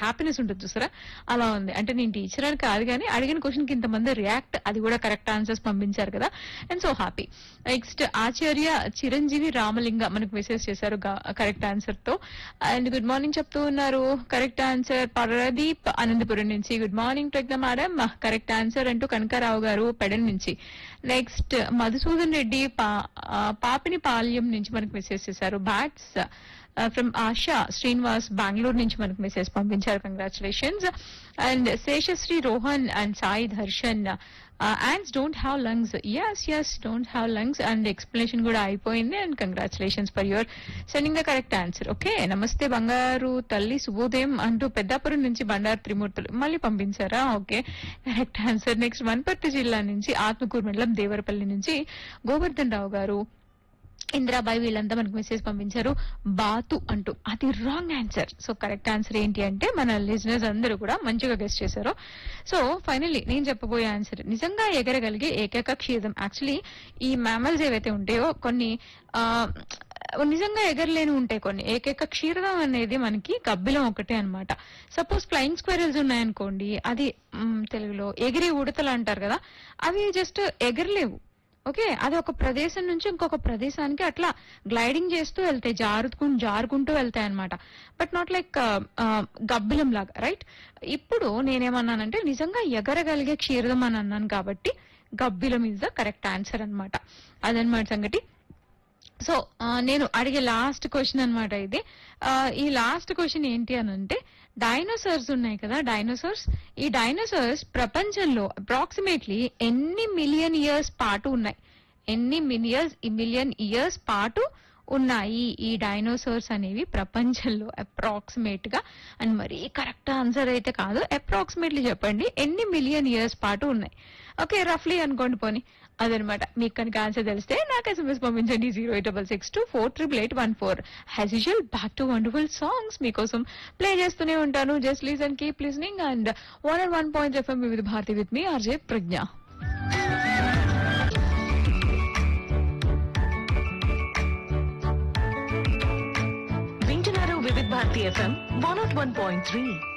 happiness ఉంటుంది చూసారా అలా ఉంది అంటే నేను టీచర్ అని కాదు కానీ అడిగిన క్వశ్చన్ కి ఇంతమంది రియాక్ట్ అది కూడా కరెక్ట్ ఆన్సర్స్ పంపించారు కదా and so happy next Acharya Chiranjeevi Ramalinga మనకు మెసేజ్ చేశారు కరెక్ట్ ఆన్సర్ తో అండ్ గుడ్ మార్నింగ్ చెప్తూ ఉన్నారు కరెక్ట్ ఆన్సర్ పరదీప్ అనంతపురం నుంచి good morning Pragna madam correct answer అంటూ కనకారావు గారు పెడన్ నుంచి నెక్స్ట్ మధుసూదన్ రెడ్డి పా- ఆ, పాపిని పాల్యం నుంచి మనకు మెసేజ్ చేశారు బ్యాట్స్ ఫ్రమ్ ఆశా శ్రీనివాస్ బెంగళూరు నుంచి మనకు మెసేజ్ పంపించారు congratulations and Seshasri Rohan and Sai Darshan యాండ్స్ don't have lungs S S don't have lungs and explanation కూడా అయిపోయింది and congratulations for your sending the correct answer okay namaste బంగారు తల్లి శుభోదయం అంటూ పెద్దాపురం నుంచి బండారు త్రిమూర్తులు మళ్ళీ పంపించారా okay correct answer next Wanaparthy జిల్లా నుంచి ఆత్మకూరు మండలం దేవరపల్లి నుంచి గోవర్ధన్ రావు గారు ఇందిరాబాయి వీళ్ళంతా మనకు మెసేజ్ పంపించారు బాతు అంటూ అది wrong answer so correct answer ఏంటి అంటే మన లిజినెస్ అందరూ కూడా మంచిగా గెస్ట్ చేశారు సో ఫైనల్లీ నేను చెప్పబోయే ఆన్సర్ నిజంగా ఎగరగలిగే ఏకైక క్షీరం యాక్చువల్లీ ఈ మ్యామల్స్ ఏవైతే ఉంటాయో కొన్ని ఆ, నిజంగా ఎగరలేని ఉంటాయి కొన్ని ఏకైక క్షీరదం అనేది మనకి గబ్బిలం ఒకటే అన్నమాట సపోజ్ ఫ్లయింగ్ స్క్వేరల్స్ ఉన్నాయనుకోండి అది మ్, తెలుగులో ఎగిరి ఉడతలు అంటారు కదా అవి జస్ట్ ఎగరలేవు ఓకే అది ఒక ప్రదేశం నుంచి ఇంకొక ప్రదేశానికి అట్లా గ్లైడింగ్ చేస్తూ వెళ్తాయి జారుకుంటూ జారుకుంటూ వెళ్తాయి అనమాట బట్ నాట్ లైక్ గబ్బిలం లాగా రైట్ ఇప్పుడు నేనేమన్నానంటే నిజంగా ఎగరగలిగే క్షీరదం అని అన్నాను కాబట్టి గబ్బిలం ఇస్ ద కరెక్ట్ ఆన్సర్ అన్నమాట అదనమాట సంగతి సో ఆ, నేను అడిగే లాస్ట్ క్వశ్చన్ అన్నమాట ఇది ఆ, ఈ లాస్ట్ క్వశ్చన్ ఏంటి అని అంటే డైనోసార్స్ ఉన్నాయి కదా డైనోసార్స్ ఈ డైనోసార్స్ ప్రపంచంలో అప్రాక్సిమేట్లీ ఎన్ని మిలియన్ ఇయర్స్ పాటు ఉన్నాయి ఎన్ని మిలియన్స్ మిలియన్ ఇయర్స్ పాటు ఉన్నాయి ఈ డైనోసార్స్ అనేవి ప్రపంచంలో అప్రాక్సిమేట్ గా అండ్ మరీ కరెక్ట్ ఆన్సర్ అయితే కాదు అప్రాక్సిమేట్లీ చెప్పండి ఎన్ని మిలియన్ ఇయర్స్ పాటు ఉన్నాయి ఓకే రఫ్లీ అనుకోండి పోనీ అదనమాట మీకు కనుక ఆన్సర్ తెలిస్తే నాకు ఎస్ఎంఎస్ పంపించండి zero eight double six two four triple eight one four as usual back to wonderful songs మీకోసం ప్లే చేస్తూనే ఉంటాను just listen keep listening and one and one point FM Vividh Bharati with me RJ Pragna వింటున్నారు Vividh Bharati FM one of one point three